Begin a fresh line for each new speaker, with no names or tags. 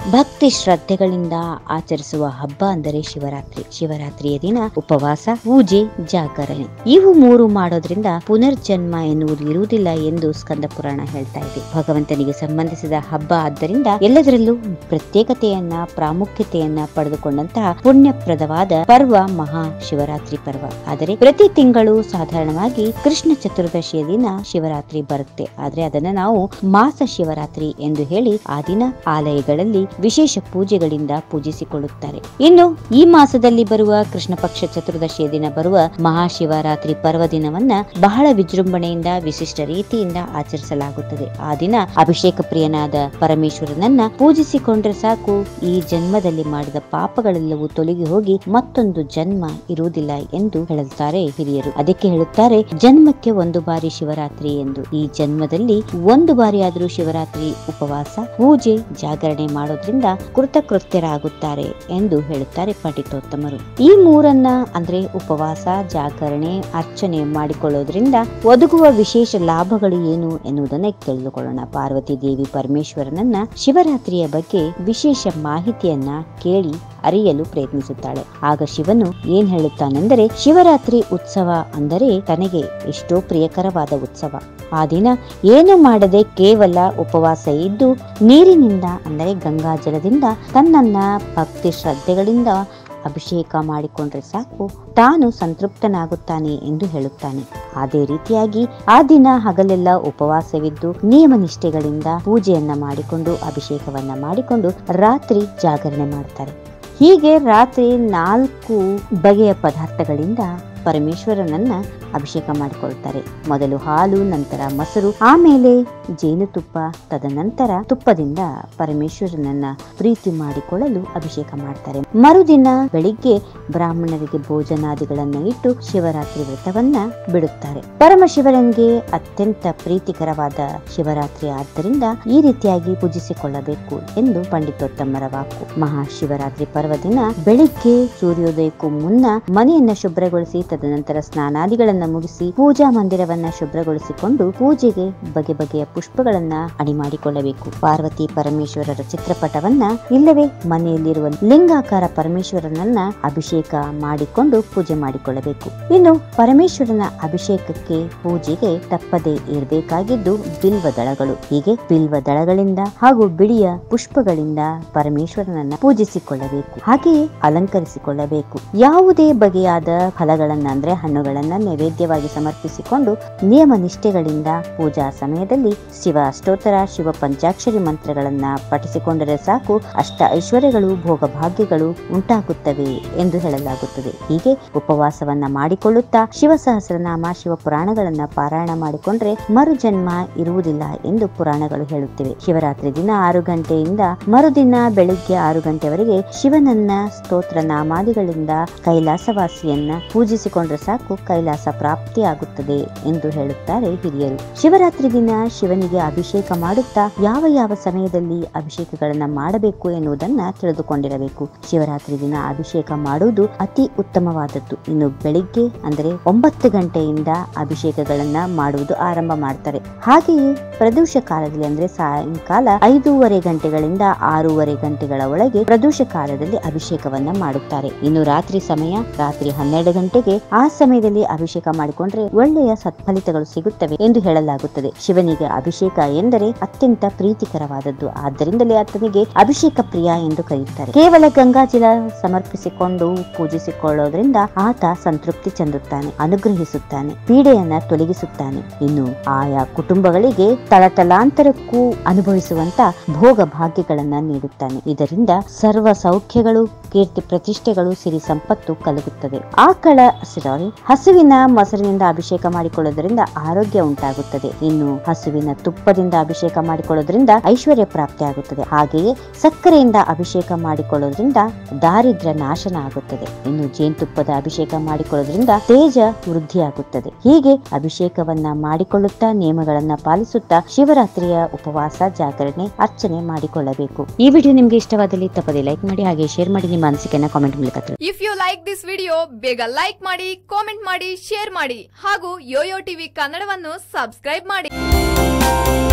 ಭಕ್ತಿ ಶ್ರದ್ಧೆಗಳಿಂದ ಆಚರಿಸುವ ಹಬ್ಬ ಅಂದರೆ ಶಿವರಾತ್ರಿ ಶಿವರಾತ್ರಿಯ ದಿನ ಉಪವಾಸ ಪೂಜೆ ಜಾಗರಣೆ ಇವು ಮೂರು ಮಾಡೋದ್ರಿಂದ ಪುನರ್ಜನ್ಮ ಎನ್ನುವುದು ಇರುವುದಿಲ್ಲ ಎಂದು ಸ್ಕಂದ ಪುರಾಣ ಹೇಳ್ತಾ ಇದೆ ಭಗವಂತನಿಗೆ ಸಂಬಂಧಿಸಿದ ಹಬ್ಬ ಆದ್ದರಿಂದ ಎಲ್ಲದರಲ್ಲೂ ಪ್ರತ್ಯೇಕತೆಯನ್ನ ಪ್ರಾಮುಖ್ಯತೆಯನ್ನ ಪಡೆದುಕೊಂಡಂತಹ ಪುಣ್ಯಪ್ರದವಾದ ಪರ್ವ ಮಹಾ ಶಿವರಾತ್ರಿ ಪರ್ವ ಆದರೆ ಪ್ರತಿ ತಿಂಗಳು ಸಾಧಾರಣವಾಗಿ ಕೃಷ್ಣ ಚತುರ್ದಶಿಯ ದಿನ ಶಿವರಾತ್ರಿ ಬರುತ್ತೆ ಆದ್ರೆ ಅದನ್ನ ನಾವು ಮಾಸ ಶಿವರಾತ್ರಿ ಎಂದು ಹೇಳಿ ಆ ದಿನ ಆಲಯಗಳಲ್ಲಿ ವಿಶೇಷ ಪೂಜೆಗಳಿಂದ ಪೂಜಿಸಿಕೊಳ್ಳುತ್ತಾರೆ ಇನ್ನು ಈ ಮಾಸದಲ್ಲಿ ಬರುವ ಕೃಷ್ಣ ಪಕ್ಷ ಚತುರ್ದಶಿಯ ದಿನ ಬರುವ ಮಹಾಶಿವರಾತ್ರಿ ಪರ್ವ ದಿನವನ್ನ ಬಹಳ ವಿಜೃಂಭಣೆಯಿಂದ ವಿಶಿಷ್ಟ ರೀತಿಯಿಂದ ಆಚರಿಸಲಾಗುತ್ತದೆ ಆ ದಿನ ಅಭಿಷೇಕ ಪ್ರಿಯನಾದ ಪರಮೇಶ್ವರನನ್ನ ಪೂಜಿಸಿಕೊಂಡ್ರೆ ಸಾಕು ಈ ಜನ್ಮದಲ್ಲಿ ಮಾಡಿದ ಪಾಪಗಳೆಲ್ಲವೂ ತೊಲಗಿ ಹೋಗಿ ಮತ್ತೊಂದು ಜನ್ಮ ಇರುವುದಿಲ್ಲ ಎಂದು ಹೇಳುತ್ತಾರೆ ಹಿರಿಯರು ಅದಕ್ಕೆ ಹೇಳುತ್ತಾರೆ ಜನ್ಮಕ್ಕೆ ಒಂದು ಬಾರಿ ಶಿವರಾತ್ರಿ ಎಂದು ಈ ಜನ್ಮದಲ್ಲಿ ಒಂದು ಬಾರಿ ಆದರೂ ಶಿವರಾತ್ರಿ ಉಪವಾಸ ಪೂಜೆ ಜಾಗರಣೆ ಮಾಡೋದ್ರಿಂದ ಕೃತಕೃತ್ಯರಾಗುತ್ತಾರೆ ಎಂದು ಹೇಳುತ್ತಾರೆ ಪಂಡಿತೋತ್ತಮರು ಈ ಮೂರನ್ನ ಅಂದ್ರೆ ಉಪವಾಸ ಜಾಗರಣೆ ಅರ್ಚನೆ ಮಾಡಿಕೊಳ್ಳೋದ್ರಿಂದ ಒದಗುವ ವಿಶೇಷ ಲಾಭಗಳು ಏನು ಎನ್ನುವುದನ್ನ ತಿಳಿದುಕೊಳ್ಳೋಣ ಪಾರ್ವತಿ ದೇವಿ ಪರಮೇಶ್ವರನನ್ನ ಶಿವರಾತ್ರಿಯ ಬಗ್ಗೆ ವಿಶೇಷ ಮಾಹಿತಿಯನ್ನ ಕೇಳಿ ಅರಿಯಲು ಪ್ರಯತ್ನಿಸುತ್ತಾಳೆ ಆಗ ಶಿವನು ಏನ್ ಹೇಳುತ್ತಾನೆಂದರೆ ಶಿವರಾತ್ರಿ ಉತ್ಸವ ಅಂದರೆ ತನಗೆ ಎಷ್ಟೋ ಪ್ರಿಯಕರವಾದ ಉತ್ಸವ ಆ ದಿನ ಏನು ಮಾಡದೆ ಕೇವಲ ಉಪವಾಸ ಇದ್ದು ನೀರಿನಿಂದ ಅಂದರೆ ಗಂಗಾ ಜಲದಿಂದ ತನ್ನನ್ನ ಭಕ್ತಿ ಶ್ರದ್ಧೆಗಳಿಂದ ಅಭಿಷೇಕ ಮಾಡಿಕೊಂಡ್ರೆ ಸಾಕು ತಾನು ಸಂತೃಪ್ತನಾಗುತ್ತಾನೆ ಎಂದು ಹೇಳುತ್ತಾನೆ ಅದೇ ರೀತಿಯಾಗಿ ಆ ದಿನ ಹಗಲೆಲ್ಲ ಉಪವಾಸವಿದ್ದು ನಿಯಮ ನಿಷ್ಠೆಗಳಿಂದ ಪೂಜೆಯನ್ನ ಮಾಡಿಕೊಂಡು ಅಭಿಷೇಕವನ್ನ ಮಾಡಿಕೊಂಡು ರಾತ್ರಿ ಜಾಗರಣೆ ಮಾಡ್ತಾರೆ ಹೀಗೆ ರಾತ್ರಿ ನಾಲ್ಕು ಬಗೆಯ ಪದಾರ್ಥಗಳಿಂದ ಪರಮೇಶ್ವರನನ್ನ ಅಭಿಷೇಕ ಮಾಡಿಕೊಳ್ತಾರೆ ಮೊದಲು ಹಾಲು ನಂತರ ಮೊಸರು ಆಮೇಲೆ ಜೇನುತುಪ್ಪ ತದನಂತರ ತುಪ್ಪದಿಂದ ಪರಮೇಶ್ವರನನ್ನ ಪ್ರೀತಿ ಮಾಡಿಕೊಳ್ಳಲು ಅಭಿಷೇಕ ಮಾಡ್ತಾರೆ ಮರುದಿನ ಬೆಳಿಗ್ಗೆ ಬ್ರಾಹ್ಮಣರಿಗೆ ಭೋಜನಾದಿಗಳನ್ನ ಇಟ್ಟು ಶಿವರಾತ್ರಿ ವ್ರತವನ್ನ ಬಿಡುತ್ತಾರೆ ಪರಮಶಿವನಿಗೆ ಅತ್ಯಂತ ಪ್ರೀತಿಕರವಾದ ಶಿವರಾತ್ರಿ ಆದ್ದರಿಂದ ಈ ರೀತಿಯಾಗಿ ಪೂಜಿಸಿಕೊಳ್ಳಬೇಕು ಎಂದು ಪಂಡಿತೋತ್ತಮರ ವಾಕು ಮಹಾಶಿವರಾತ್ರಿ ಪರ್ವ ದಿನ ಬೆಳಿಗ್ಗೆ ಸೂರ್ಯೋದಯಕ್ಕೂ ಮುನ್ನ ಮನೆಯನ್ನ ಶುಭ್ರಗೊಳಿಸಿ ತದನಂತರ ಸ್ನಾನಾದಿಗಳನ್ನ ಮುಗಿಸಿ ಪೂಜಾ ಮಂದಿರವನ್ನ ಶುಭ್ರಗೊಳಿಸಿಕೊಂಡು ಪೂಜೆಗೆ ಬಗೆ ಬಗೆಯ ಪುಷ್ಪಗಳನ್ನ ಅಣಿ ಮಾಡಿಕೊಳ್ಳಬೇಕು ಪಾರ್ವತಿ ಪರಮೇಶ್ವರರ ಚಿತ್ರಪಟವನ್ನ ಇಲ್ಲವೇ ಮನೆಯಲ್ಲಿರುವ ಲಿಂಗಾಕಾರ ಪರಮೇಶ್ವರನನ್ನ ಅಭಿಷೇಕ ಮಾಡಿಕೊಂಡು ಪೂಜೆ ಮಾಡಿಕೊಳ್ಳಬೇಕು ಇನ್ನು ಪರಮೇಶ್ವರನ ಅಭಿಷೇಕಕ್ಕೆ ಪೂಜೆಗೆ ತಪ್ಪದೇ ಇರಬೇಕಾಗಿದ್ದು ಬಿಲ್ವ ದಳಗಳು ಹೀಗೆ ಬಿಲ್ವ ದಳಗಳಿಂದ ಹಾಗೂ ಬಿಳಿಯ ಪುಷ್ಪಗಳಿಂದ ಪರಮೇಶ್ವರನನ್ನ ಪೂಜಿಸಿಕೊಳ್ಳಬೇಕು ಹಾಗೆಯೇ ಅಲಂಕರಿಸಿಕೊಳ್ಳಬೇಕು ಯಾವುದೇ ಬಗೆಯಾದ ಫಲಗಳನ್ನ ಅಂದ್ರೆ ಹಣ್ಣುಗಳನ್ನ ನೈವೇದ್ಯವಾಗಿ ಸಮರ್ಪಿಸಿಕೊಂಡು ನಿಯಮ ನಿಷ್ಠೆಗಳಿಂದ ಪೂಜಾ ಸಮಯದಲ್ಲಿ ಶಿವ ಅಷ್ಟೋತ್ತರ ಶಿವ ಪಂಚಾಕ್ಷರಿ ಮಂತ್ರಗಳನ್ನ ಪಠಿಸಿಕೊಂಡರೆ ಸಾಕು ಅಷ್ಟ ಐಶ್ವರ್ಯಗಳು ಭೋಗ ಭಾಗ್ಯಗಳು ಉಂಟಾಗುತ್ತವೆ ಎಂದು ಹೇಳಲಾಗುತ್ತದೆ ಹೀಗೆ ಉಪವಾಸವನ್ನ ಮಾಡಿಕೊಳ್ಳುತ್ತಾ ಶಿವ ಸಹಸ್ರನಾಮ ಶಿವ ಪುರಾಣಗಳನ್ನ ಪಾರಾಯಣ ಮಾಡಿಕೊಂಡ್ರೆ ಮರುಜನ್ಮ ಇರುವುದಿಲ್ಲ ಎಂದು ಪುರಾಣಗಳು ಹೇಳುತ್ತಿವೆ ಶಿವರಾತ್ರಿ ದಿನ ಆರು ಗಂಟೆಯಿಂದ ಮರುದಿನ ಬೆಳಿಗ್ಗೆ ಆರು ಗಂಟೆವರೆಗೆ ಶಿವನನ್ನ ಸ್ತೋತ್ರ ನಾಮಾದಿಗಳಿಂದ ಕೈಲಾಸವಾಸಿಯನ್ನ ಪೂಜಿಸಿಕೊಂಡ್ರೆ ಸಾಕು ಕೈಲಾಸ ಪ್ರಾಪ್ತಿ ಆಗುತ್ತದೆ ಎಂದು ಹೇಳುತ್ತಾರೆ ಹಿರಿಯರು ಶಿವರಾತ್ರಿ ದಿನ ಶಿವನಿಗೆ ಅಭಿಷೇಕ ಮಾಡುತ್ತಾ ಯಾವ ಯಾವ ಸಮಯದಲ್ಲಿ ಅಭಿಷೇಕಗಳನ್ನ ಮಾಡಬೇಕು ಎನ್ನುವುದನ್ನ ತಿಳಿದುಕೊಂಡಿರಬೇಕು ಶಿವರಾತ್ರಿ ದಿನ ಅಭಿಷೇಕ ಮಾಡುವುದು ಅತಿ ಉತ್ತಮವಾದದ್ದು ಇನ್ನು ಬೆಳಿಗ್ಗೆ ಅಂದರೆ ಒಂಬತ್ತು ಗಂಟೆಯಿಂದ ಅಭಿಷೇಕಗಳನ್ನ ಮಾಡುವುದು ಆರಂಭ ಮಾಡ್ತಾರೆ ಹಾಗೆಯೇ ಪ್ರದೋಷ ಕಾಲದಲ್ಲಿ ಅಂದ್ರೆ ಸಾಯಂಕಾಲ ಐದೂವರೆ ಗಂಟೆಗಳಿಂದ ಆರೂವರೆ ಗಂಟೆಗಳ ಒಳಗೆ ಪ್ರದೋಷ ಕಾಲದಲ್ಲಿ ಅಭಿಷೇಕವನ್ನ ಮಾಡುತ್ತಾರೆ ಇನ್ನು ರಾತ್ರಿ ಸಮಯ ರಾತ್ರಿ ಹನ್ನೆರಡು ಗಂಟೆಗೆ ಆ ಸಮಯದಲ್ಲಿ ಅಭಿಷೇಕ ಮಾಡಿಕೊಂಡ್ರೆ ಒಳ್ಳೆಯ ಸತ್ಫಲಿತಗಳು ಸಿಗುತ್ತವೆ ಎಂದು ಹೇಳಲಾಗುತ್ತದೆ ಶಿವನಿಗೆ ಅಭಿಷೇಕ ಎಂದರೆ ಅತ್ಯಂತ ಪ್ರೀತಿಕರವಾದದ್ದು ಆದ್ದರಿಂದಲೇ ಆತನಿಗೆ ಅಭಿಷೇಕ ಪ್ರಿಯ ಎಂದು ಕರೆಯುತ್ತಾರೆ ಕೇವಲ ಗಂಗಾಜಲ ಸಮರ್ಪಿಸಿಕೊಂಡು ಪೂಜಿಸಿಕೊಳ್ಳೋದ್ರಿಂದ ಆತ ಸಂತೃಪ್ತಿ ಚೆಂದುತ್ತಾನೆ ಅನುಗ್ರಹಿಸುತ್ತಾನೆ ಪೀಡೆಯನ್ನ ತೊಲಗಿಸುತ್ತಾನೆ ಇನ್ನು ಆಯಾ ಕುಟುಂಬಗಳಿಗೆ ತಳತಲಾಂತರಕ್ಕೂ ಅನುಭವಿಸುವಂತ ಭೋಗ ಭಾಗ್ಯಗಳನ್ನ ನೀಡುತ್ತಾನೆ ಇದರಿಂದ ಸರ್ವ ಸೌಖ್ಯಗಳು ಕೀರ್ತಿ ಪ್ರತಿಷ್ಠೆಗಳು ಸಿರಿ ಸಂಪತ್ತು ಕಲಗುತ್ತದೆ ಆಕಳ ಸಾರಿ ಹಸುವಿನ ಮೊಸರಿನಿಂದ ಅಭಿಷೇಕ ಮಾಡಿಕೊಳ್ಳೋದ್ರಿಂದ ಆರೋಗ್ಯ ಉಂಟಾಗುತ್ತದೆ ಇನ್ನು ಹಸುವಿನ ತುಪ್ಪದಿಂದ ಅಭಿಷೇಕ ಮಾಡಿಕೊಳ್ಳೋದ್ರಿಂದ ಐಶ್ವರ್ಯ ಪ್ರಾಪ್ತಿ ಆಗುತ್ತದೆ ಹಾಗೆಯೇ ಸಕ್ಕರೆಯಿಂದ ಅಭಿಷೇಕ ಮಾಡಿಕೊಳ್ಳೋದ್ರಿಂದ ದಾರಿದ್ರ್ಯ ನಾಶನ ಆಗುತ್ತದೆ ಇನ್ನು ಜೇನುತುಪ್ಪದ ಅಭಿಷೇಕ ಮಾಡಿಕೊಳ್ಳೋದ್ರಿಂದ ತೇಜ ವೃದ್ಧಿಯಾಗುತ್ತದೆ ಹೀಗೆ ಅಭಿಷೇಕವನ್ನ ಮಾಡಿಕೊಳ್ಳುತ್ತಾ ನಿಯಮಗಳನ್ನ ಪಾಲಿಸುತ್ತಾ ಶಿವರಾತ್ರಿಯ ಉಪವಾಸ ಜಾಗರಣೆ ಅರ್ಚನೆ ಮಾಡಿಕೊಳ್ಳಬೇಕು ಈ ವಿಡಿಯೋ ನಿಮ್ಗೆ ಇಷ್ಟವಾದಲ್ಲಿ ತಪ್ಪದೆ ಲೈಕ್ ಮಾಡಿ ಹಾಗೆ ಶೇರ್ ಮಾಡಿ ನಿಮ್ಮ ಅನಿಸಿಕೆಯನ್ನ ಕಾಮೆಂಟ್ ಮೂಲಕ ತಿಳಿಸಿ.
If you like this video ಬೇಗ ಲೈಕ್ ಮಾಡಿ ಕಾಮೆಂಟ್ ಮಾಡಿ ಶೇರ್ ಮಾಡಿ ಹಾಗೂ ಯೋಯೋ ಟಿವಿ ಕನ್ನಡವನ್ನು ಸಬ್ಸ್ಕ್ರೈಬ್ ಮಾಡಿ